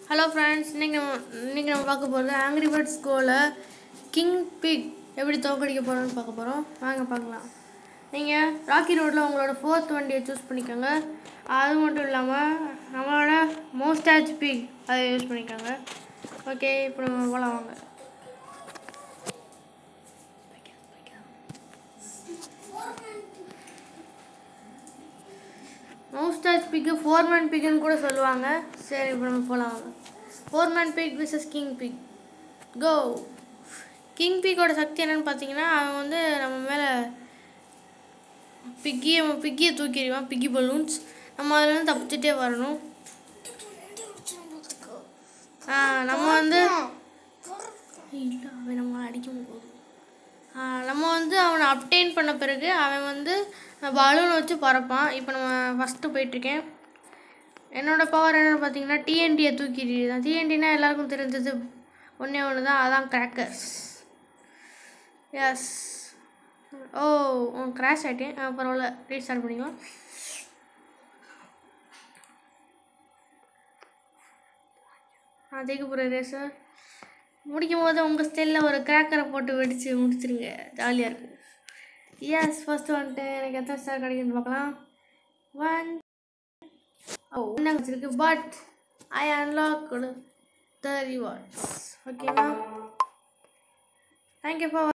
hello friends இன்றைக்கி நம்ம இன்றைக்கி நம்ம பார்க்க போகிறது ஆங்கிரி பேர்ட்ஸ் கோவில் கிங் பிக் எப்படி தோக்கடிக்க போகிறோம்னு பார்க்க போகிறோம் வாங்க பார்க்கலாம் நீங்கள் ராக்கி ரோட்டில் உங்களோட ஃபோர்த் வண்டியை சூஸ் பண்ணிக்கோங்க அது மட்டும் இல்லாமல் நம்மளோட மோஸ்டாச் பிக் அதை யூஸ் பண்ணிக்கோங்க ஓகே இப்போ நம்ம போகலாம் வாங்க மவுஸ்டாச் பிக்கு ஃபோர் மேன் பிக்குன்னு கூட சொல்லுவாங்க சரி இப்போ நம்ம போகலாம் வாங்க foreman pig vicious king pig கோ கிங் பிக்கோட சக்தி என்னன்னு பார்த்தீங்கன்னா அவன் வந்து நம்ம மேலே பிக்கியை பிக்கியை தூக்கிடுவான் பிக்கி பலூன்ஸ் நம்ம அதுலேருந்து தப்பிச்சுட்டே வரணும் ஆ, நம்ம வந்து இல்லை அவன் நம்ம அடிக்க போதும் ஆ, நம்ம வந்து அவனை அப்டெயின் பண்ண பிறகு அவன் வந்து பலூன் வச்சு பறப்பான் இப்போ நம்ம ஃபஸ்ட்டு போயிட்டுருக்கேன் என்னோட பவர் என்னென்னு பார்த்தீங்கன்னா டிஎன்டியை தூக்கிட்டு தான் டிஎன்டினா எல்லாருக்கும் தெரிஞ்சது ஒன்றே ஒன்று தான் அதான் கிராக்கர்ஸ் எஸ் ஓ கிராஷ் ஆகிட்டேன் ஆ, பரவாயில்ல ரீஸ்டார்ட் பண்ணிக்கலாம் ஆ ஜெயிக்க போகிற ரேசர் முடிக்கும் போது உங்கள் ஸ்டைலில் ஒரு கிராக்கரை போட்டு வெடித்து முடிச்சிருங்க ஜாலியாக இருக்கும் எஸ் ஃபர்ஸ்ட் வந்துட்டு எனக்கு எத்தனை ஸ்டார் கிடைக்குன்னு பார்க்கலாம் ஒன் ஓ ஒன்று வச்சிருக்கு but I unlock the rewards ஓகேவா தேங்க்யூ ஃபார்